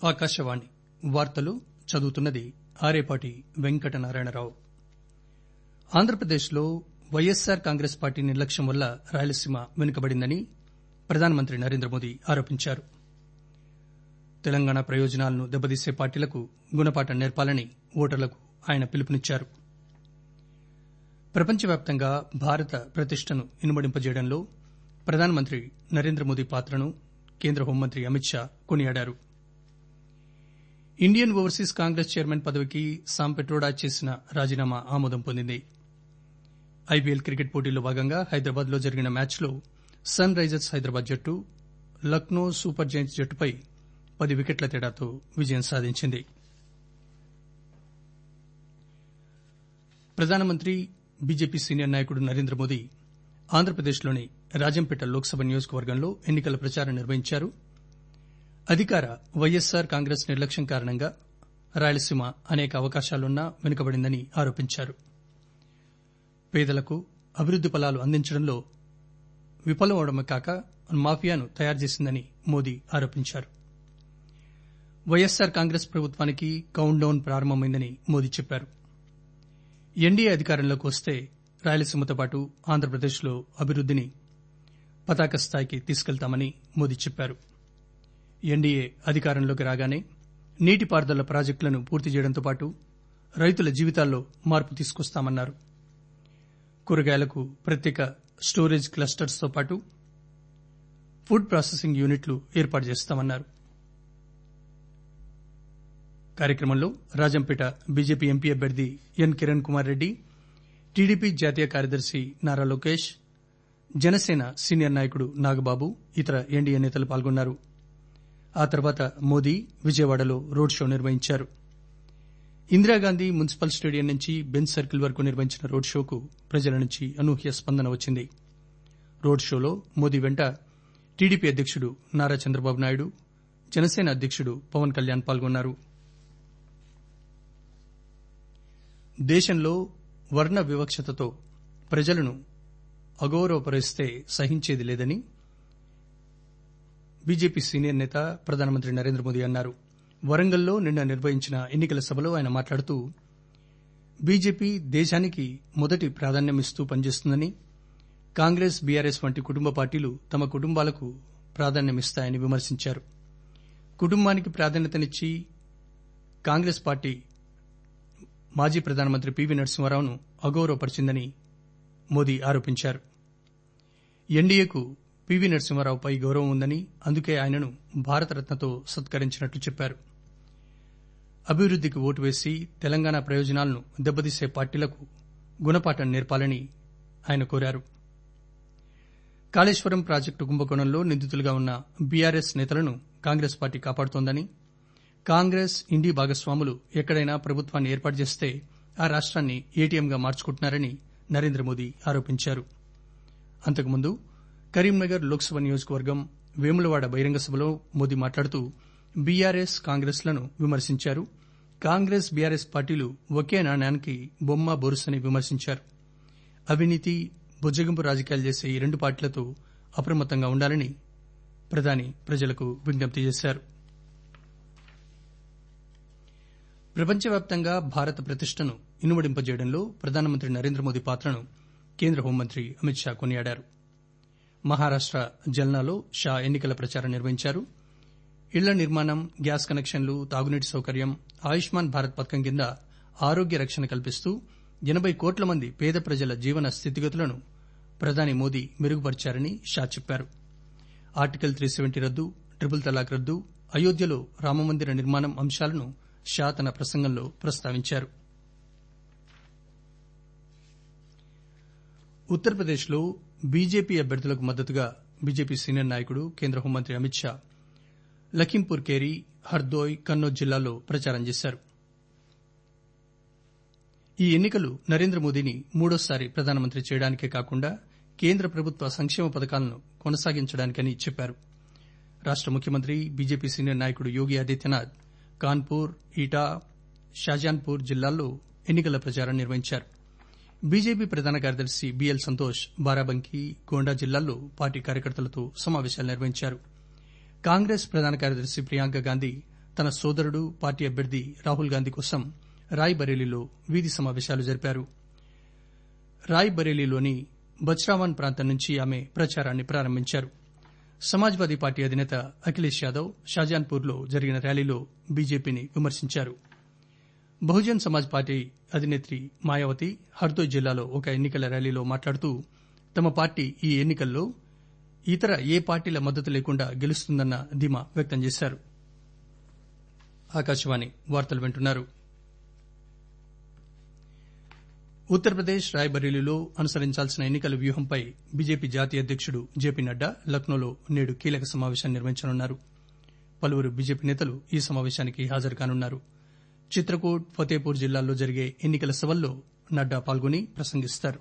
ఆకాశవాణి వార్తలు చదువుతున్నది ఆరేపాటి వెంకటనారాయణరావు ఆంధ్రప్రదేశ్లో వైఎస్సార్ కాంగ్రెస్ పార్టీ నిర్లక్ష్యం వల్ల రాయలసీమ వెనుకబడిందని ప్రధానమంత్రి నరేంద్రమోదీ ఆరోపించారు తెలంగాణ ప్రయోజనాలను దెబ్బతీసే పార్టీలకు గుణపాఠం నేర్పాలని ఓటర్లకు ఆయన పిలుపునిచ్చారు ప్రపంచవ్యాప్తంగా భారత ప్రతిష్టను ఇనుమడింపజేయడంలో ప్రధానమంత్రి నరేంద్రమోదీ పాత్రను కేంద్ర హోంమంత్రి అమిత్ షా కొనియాడారు ఇండియన్ ఓవర్సీస్ కాంగ్రెస్ చైర్మన్ పదవికి సామ్ పెట్రోడా చేసిన రాజీనామా ఆమోదం పొందింది ఐపీఎల్ క్రికెట్ పోటీల్లో భాగంగా హైదరాబాద్ లో జరిగిన మ్యాచ్లో సన్ రైజర్స్ హైదరాబాద్ జట్టు లక్నో సూపర్ జైంట్స్ జట్టుపై పది వికెట్ల తేడాతో విజయం సాధించింది ప్రధానమంత్రి బీజేపీ సీనియర్ నాయకుడు నరేంద్రమోదీ ఆంధ్రప్రదేశ్లోని రాజంపేట లోక్సభ నియోజకవర్గంలో ఎన్నికల ప్రచారం నిర్వహించారు అధికార వైఎస్సార్ కాంగ్రెస్ నిర్లక్ష్యం కారణంగా రాయలసీమ అనేక అవకాశాలున్నా వెనుకబడిందని ఆరోపించారు పేదలకు అభివృద్ది ఫలాలు అందించడంలో విఫలమవడమే కాక మాఫియాను తయారు చేసిందని మోదీ ఆరోపించారు వైఎస్సార్ కాంగ్రెస్ ప్రభుత్వానికి కౌంట్ డౌన్ ప్రారంభమైందని మోదీ చెప్పారు ఎన్డీఏ అధికారంలోకి వస్తే రాయలసీమతో పాటు ఆంధ్రప్రదేశ్లో అభివృద్దిని పతాక స్థాయికి తీసుకెళ్తామని మోదీ చెప్పారు ఎన్డీఏ అధికారంలోకి రాగానే నీటిపారుదల ప్రాజెక్టులను పూర్తి చేయడంతో పాటు రైతుల జీవితాల్లో మార్పు తీసుకొస్తామన్నారు కూరగాయలకు ప్రత్యేక స్టోరేజ్ క్లస్టర్స్ తో పాటు ఫుడ్ ప్రాసెసింగ్ యూనిట్లు ఏర్పాటు చేస్తామన్నారు కార్యక్రమంలో రాజంపేట బీజేపీ ఎంపీ అభ్యర్థి ఎన్ కిరణ్ కుమార్ రెడ్డి టీడీపీ జాతీయ కార్యదర్శి నారా లోకేష్ జనసేన సీనియర్ నాయకుడు నాగబాబు ఇతర ఎన్డీఏ నేతలు పాల్గొన్నారు ఆ తర్వాత మోదీ విజయవాడలో రోడ్ షో నిర్వహించారు ఇందిరాగాంధీ మున్సిపల్ స్టేడియం నుంచి బెంచ్ సర్కిల్ వరకు నిర్వహించిన రోడ్ షోకు ప్రజల నుంచి అనూహ్య స్పందన వచ్చింది రోడ్ షోలో మోదీ వెంట టీడీపీ అధ్యకుడు నారా చంద్రబాబు నాయుడు జనసేన అధ్యకుడు పవన్ కళ్యాణ్ పాల్గొన్నారు దేశంలో వర్ణ వివక్షతతో ప్రజలను అగౌరవపరిస్తే సహించేది లేదని బీజేపీ సీనియర్ నేత ప్రధానమంత్రి నరేంద్ర మోదీ అన్నారు వరంగల్లో నిన్న నిర్వహించిన ఎన్నికల సభలో ఆయన మాట్లాడుతూ బీజేపీ దేశానికి మొదటి ప్రాధాన్యమిస్తూ పనిచేస్తుందని కాంగ్రెస్ బీఆర్ఎస్ వంటి కుటుంబ పార్టీలు తమ కుటుంబాలకు ప్రాధాన్యమిస్తాయని విమర్శించారు కుటుంబానికి ప్రాధాన్యతనిచ్చి కాంగ్రెస్ పార్టీ మాజీ ప్రధానమంత్రి పివి నరసింహారావును అగౌరవపరిచిందని మోదీ ఆరోపించారు ఎన్డీఏకు పివి నరసింహారావుపై గౌరవం ఉందని అందుకే ఆయనను భారతరత్నతో సత్కరించినట్లు చెప్పారు అభివృద్దికి ఓటు వేసి తెలంగాణ ప్రయోజనాలను దెబ్బతీసే పార్టీలకు గుణపాఠం నేర్పాలని ఆయన కోరారు కాళేశ్వరం ప్రాజెక్టు కుంభకోణంలో నిందితులుగా ఉన్న బీఆర్ఎస్ నేతలను కాంగ్రెస్ పార్టీ కాపాడుతోందని కాంగ్రెస్ ఇండీ భాగస్వాములు ఎక్కడైనా ప్రభుత్వాన్ని ఏర్పాటు చేస్తే ఆ రాష్ట్రాన్ని ఏటీఎంగా మార్చుకుంటున్నారని నరేంద్ర మోదీ ఆరోపించారు అంతకుముందు కరీంనగర్ లోక్సభ నియోజకవర్గం వేములవాడ బహిరంగ సభలో మోదీ మాట్లాడుతూ బీఆర్ఎస్ కాంగ్రెస్ లను విమర్శించారు కాంగ్రెస్ బీఆర్ఎస్ పార్టీలు ఒకే నాణ్యానికి బొమ్మ బొరుసని విమర్శించారు అవినీతి బుజ్జగింపు రాజకీయాలు చేసే ఈ రెండు పార్టీలతో అప్రమత్తంగా ఉండాలని ప్రధాని ప్రజలకు విజ్ఞప్తి చేశారు ప్రపంచవ్యాప్తంగా భారత ప్రతిష్టను ఇనుమడింపజేయడంలో ప్రధానమంత్రి నరేంద్ర మోదీ పాత్రను కేంద్ర హోంమంత్రి అమిత్ షా కొనియాడారు మహారాష్ట జల్నాలో షా ఎన్నికల ప్రచారం నిర్వహించారు ఇళ్ల నిర్మాణం గ్యాస్ కనెక్షన్లు తాగునీటి సౌకర్యం ఆయుష్మాన్ భారత్ పథకం కింద ఆరోగ్య రక్షణ కల్పిస్తూ ఎనబై కోట్ల మంది పేద ప్రజల జీవన స్థితిగతులను ప్రధాని మోదీ మెరుగుపరిచారని షా చెప్పారు ఆర్టికల్ త్రీ సెవెంటీ రద్దు ట్రిపుల్ తలాక్ రద్దు అయోధ్యలో రామమందిర నిర్మాణం అంశాలను షా తన ప్రసంగంలో ప్రస్తావించారు ఉత్తరప్రదేశ్లో బీజేపీ అభ్యర్థులకు మద్దతుగా బీజేపీ సీనియర్ నాయకుడు కేంద్ర హోంమంత్రి అమిత్ షా లఖింపూర్ కేరి హర్దోయ్ కన్నౌజ్ జిల్లాల్లో ప్రచారం చేశారు ఈ ఎన్నికలు నరేంద్ర మోదీని మూడోసారి ప్రధానమంత్రి చేయడానికే కాకుండా కేంద్ర ప్రభుత్వ సంక్షేమ పథకాలను కొనసాగించడానికని చెప్పారు రాష్ట ముఖ్యమంత్రి బీజేపీ సీనియర్ నాయకుడు యోగి ఆదిత్యనాథ్ కాన్పూర్ ఈటా షాజాన్పూర్ జిల్లాల్లో ఎన్నికల ప్రచారం నిర్వహించారు బీజేపీ ప్రధాన కార్యదర్శి బీఎల్ సంతోష్ బారాబంకీ గోండా జిల్లాల్లో పార్టీ కార్యకర్తలతో సమావేశాలు నిర్వహించారు కాంగ్రెస్ ప్రధాన కార్యదర్శి ప్రియాంక గాంధీ తన సోదరుడు పార్టీ అభ్యర్థి రాహుల్ గాంధీ కోసం రాయ్ బరేలీలో వీధి సమావేశాలు జరిపారు రాయ్ బరేలీలోని బచ్రావాన్ ప్రాంతం నుంచి ఆమె ప్రచారాన్ని ప్రారంభించారు సమాజ్వాదీ పార్టీ అధినేత అఖిలేష్ యాదవ్ షాజాన్పూర్ లో జరిగిన ర్యాలీలో బీజేపీని విమర్శించారు బహుజన్ సమాజ్ పార్టీ అధినేత్రి మాయావతి హర్దోయ్ జిల్లాలో ఒక ఎన్నికల ర్యాలీలో మాట్లాడుతూ తమ పార్టీ ఈ ఎన్నికల్లో ఇతర ఏ పార్టీల మద్దతు లేకుండా గెలుస్తుందన్న ధీమా వ్యక్తం చేశారు ఆకాశవాణి వార్తలు వింటున్నారు ఉత్తరప్రదేశ్ రాయ్బరేలీలో అనుసరించాల్సిన ఎన్నికల వ్యూహంపై బీజేపీ జాతీయ అధ్యకుడు జేపీ నడ్డా లక్నోలో నేడు కీలక సమావేశాన్ని నిర్వహించనున్నారు పలువురు బీజేపీ నేతలు ఈ సమావేశానికి హాజరు కానున్నారు చిత్రకూట్ ఫతేపూర్ జిల్లాల్లో జరిగే ఎన్నికల సభల్లో నడ్డా పాల్గొని ప్రసంగిస్తారు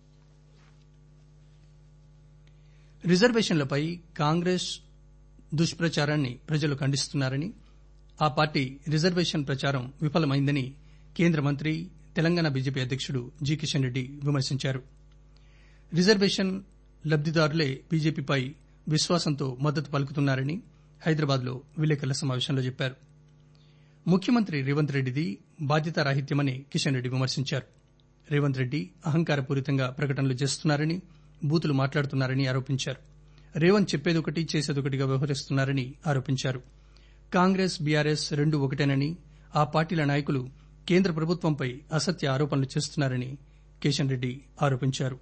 రిజర్వేషన్లపై కాంగ్రెస్ దుష్ప్రచారాన్ని ప్రజలు ఖండిస్తున్నారని ఆ పార్టీ రిజర్వేషన్ ప్రచారం విఫలమైందని కేంద్ర మంత్రి తెలంగాణ బీజేపీ అధ్యకుడు జి కిషన్ రెడ్డి విమర్శించారు రిజర్వేషన్ లబ్దిదారులే బీజేపీపై విశ్వాసంతో మద్దతు పలుకుతున్నారని హైదరాబాద్ లో విలేకరుల సమావేశంలో చెప్పారు ముఖ్యమంత్రి రేవంత్ రెడ్డిది బాధ్యతారాహిత్యమని కిషన్ రెడ్డి విమర్శించారు రేవంత్ రెడ్డి అహంకారపూరితంగా ప్రకటనలు చేస్తున్నారని బూతులు మాట్లాడుతున్నారని ఆరోపించారు రేవంత్ చెప్పేదొకటి చేసేదొకటిగా వ్యవహరిస్తున్నారని ఆరోపించారు కాంగ్రెస్ బీఆర్ఎస్ రెండు ఒకటేనని ఆ పార్టీల నాయకులు కేంద్ర ప్రభుత్వంపై అసత్య ఆరోపణలు చేస్తున్నారని కిషన్ రెడ్డి ఆరోపించారు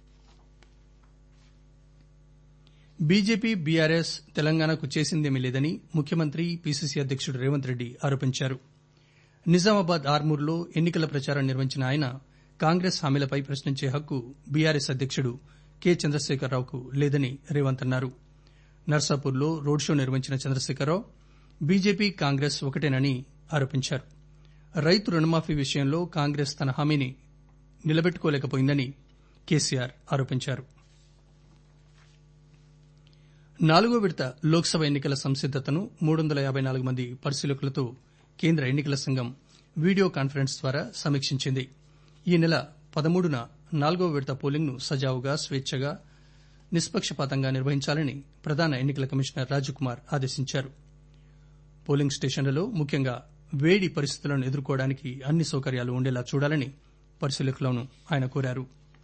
బీజేపీ బీఆర్ఎస్ తెలంగాణకు చేసిందేమీ లేదని ముఖ్యమంత్రి పీసీసీ అధ్యకుడు రేవంత్ రెడ్డి ఆరోపించారు నిజామాబాద్ ఆర్మూర్లో ఎన్నికల ప్రచారం నిర్వహించిన ఆయన కాంగ్రెస్ హామీలపై ప్రశ్నించే హక్కు బీఆర్ఎస్ అధ్యకుడు కె చంద్రశేఖరరావుకు లేదని రేవంత్ అన్నారు నర్సాపూర్లో రోడ్ షో నిర్వహించిన చంద్రశేఖరరావు బీజేపీ కాంగ్రెస్ ఒకటేనని ఆరోపించారు రైతు రుణమాఫీ విషయంలో కాంగ్రెస్ తన హామీని నిలబెట్టుకోలేకపోయిందని కేసీఆర్ ఆరోపించారు నాలుగో విడత లోక్సభ ఎన్నికల సంసిద్దతను మూడు వందల యాబై నాలుగు మంది పరిశీలకులతో కేంద్ర ఎన్నికల సంఘం వీడియో కాన్ఫరెన్స్ ద్వారా సమీక్షించింది ఈ నెల పదమూడున నాలుగో విడత పోలింగ్ ను సజావుగా స్వేచ్చగా నిష్పక్షపాతంగా నిర్వహించాలని ప్రధాన ఎన్నికల కమిషనర్ రాజకుమార్ ఆదేశించారు పోలింగ్ స్టేషన్లలో ముఖ్యంగా వేడి పరిస్థితులను ఎదుర్కోవడానికి అన్ని సౌకర్యాలు ఉండేలా చూడాలని పరిశీలకులను ఆయన కోరారు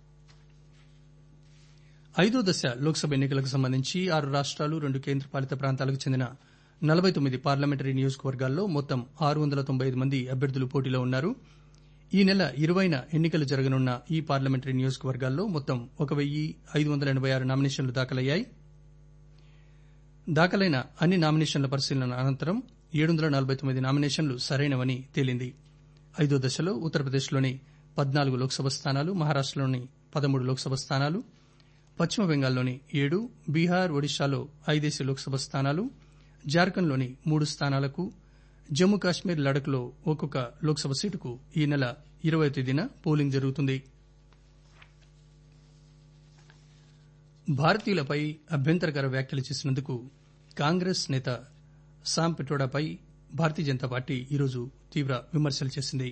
ఐదో దశ లోక్సభ ఎన్నికలకు సంబంధించి ఆరు రాష్టాలు రెండు కేంద్రపాలిత ప్రాంతాలకు చెందిన నలబై తొమ్మిది పార్లమెంటరీ నియోజకవర్గాల్లో మొత్తం ఆరు వందల తొంభై ఐదు మంది అభ్యర్థులు పోటీలో ఉన్నారు ఈ నెల ఇరవైన ఎన్నికలు జరగనున్న ఈ పార్లమెంటరీ నియోజకవర్గాల్లో మొత్తం ఒక వెయ్యి ఐదు వందల ఎనబై ఆరు నామినేషన్లు దాఖలయ్యాయి దాఖలైన అన్ని నామినేషన్ల పరిశీలన అనంతరం ఏడు వందల నలబై తొమ్మిది నామినేషన్లు సరైనవని తేలింది ఐదో దశలో ఉత్తరప్రదేశ్లోని పద్నాలుగు లోక్సభ స్థానాలు మహారాష్టలోని పదమూడు లోక్సభ స్థానాలు పశ్చిమ బెంగాల్లోని ఏడు బీహార్ ఒడిశాలో ఐదేసి లోక్సభ స్థానాలు జార్ఖండ్లోని మూడు స్థానాలకు జమ్మూ కాశ్మీర్ లడఖ్లో ఒక్కొక్క లోక్సభ సీటుకు ఈ నెల ఇరవై తేదీన పోలింగ్ జరుగుతుంది భారతీయులపై అభ్యంతరకర వ్యాఖ్యలు చేసినందుకు కాంగ్రెస్ నేత సామ్ పిట్రోడాపై భారతీయ జనతా పార్టీ ఈరోజు తీవ్ర విమర్శలు చేసింది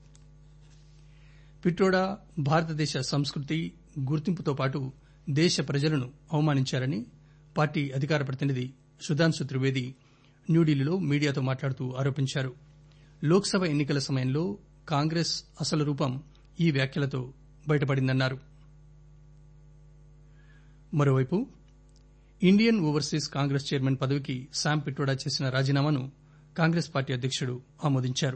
పిట్రోడా భారతదేశ సంస్కృతి గుర్తింపుతో పాటు దేశ ప్రజలను అవమానించారని పార్టీ అధికార ప్రతినిధి సుధాంశు త్రివేది న్యూఢిల్లీలో మీడియాతో మాట్లాడుతూ ఆరోపించారు లోక్సభ ఎన్నికల సమయంలో కాంగ్రెస్ అసలు రూపం ఈ వ్యాఖ్యలతో బయటపడిందన్నారు మరోవైపు ఇండియన్ ఓవర్సీస్ కాంగ్రెస్ చైర్మన్ పదవికి శామ్ పిట్రోడా చేసిన రాజీనామాను కాంగ్రెస్ పార్టీ అధ్యకుడు ఆమోదించారు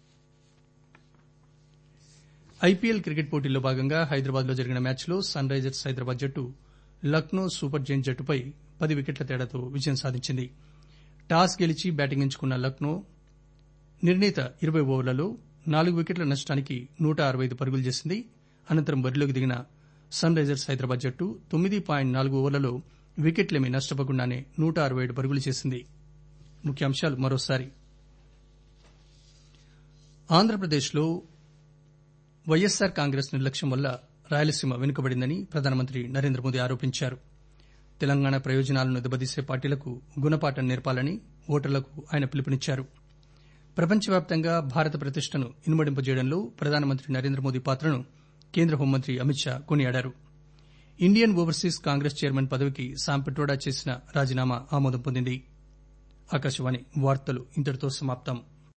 ఐపీఎల్ క్రికెట్ పోటీల్లో భాగంగా హైదరాబాద్ లో జరిగిన మ్యాచ్లో సన్ రైజర్స్ హైదరాబాద్ జట్టు లక్నో సూపర్ జైంట్ జట్టుపై పది వికెట్ల తేడాతో విజయం సాధించింది టాస్ గెలిచి బ్యాటింగ్ ఎంచుకున్న లక్నో నిర్ణీత ఇరవై ఓవర్లలో నాలుగు వికెట్ల నష్టానికి నూట అరవై ఐదు పరుగులు చేసింది అనంతరం బరిలోకి దిగిన సన్ రైజర్స్ హైదరాబాద్ జట్టు తొమ్మిది పాయింట్ నాలుగు ఓవర్లలో వికెట్లేమీ నష్టపోకుండానే నూట అరవై ఏడు పరుగులు చేసింది ముఖ్యాంశాలు మరోసారి ఆంధ్రప్రదేశ్లో వైఎస్సార్ కాంగ్రెస్ నిర్లక్ష్యం వల్ల రాయలసీమ వెనుకబడిందని ప్రధానమంత్రి నరేంద్ర మోదీ ఆరోపించారు తెలంగాణ ప్రయోజనాలను దెబ్బతీసే పార్టీలకు గుణపాఠం నేర్పాలని ఓటర్లకు ఆయన పిలుపునిచ్చారు ప్రపంచవ్యాప్తంగా భారత ప్రతిష్టను ఇనుమడింపజేయడంలో ప్రధానమంత్రి నరేంద్ర మోదీ పాత్రను కేంద్ర హోంమంత్రి అమిత్ షా కొనియాడారు ఇండియన్ ఓవర్సీస్ కాంగ్రెస్ చైర్మన్ పదవికి సాం పిట్రోడా చేసిన రాజీనామా ఆమోదం పొందింది ఆకాశవాణి వార్తలు ఇంతటితో సమాప్తం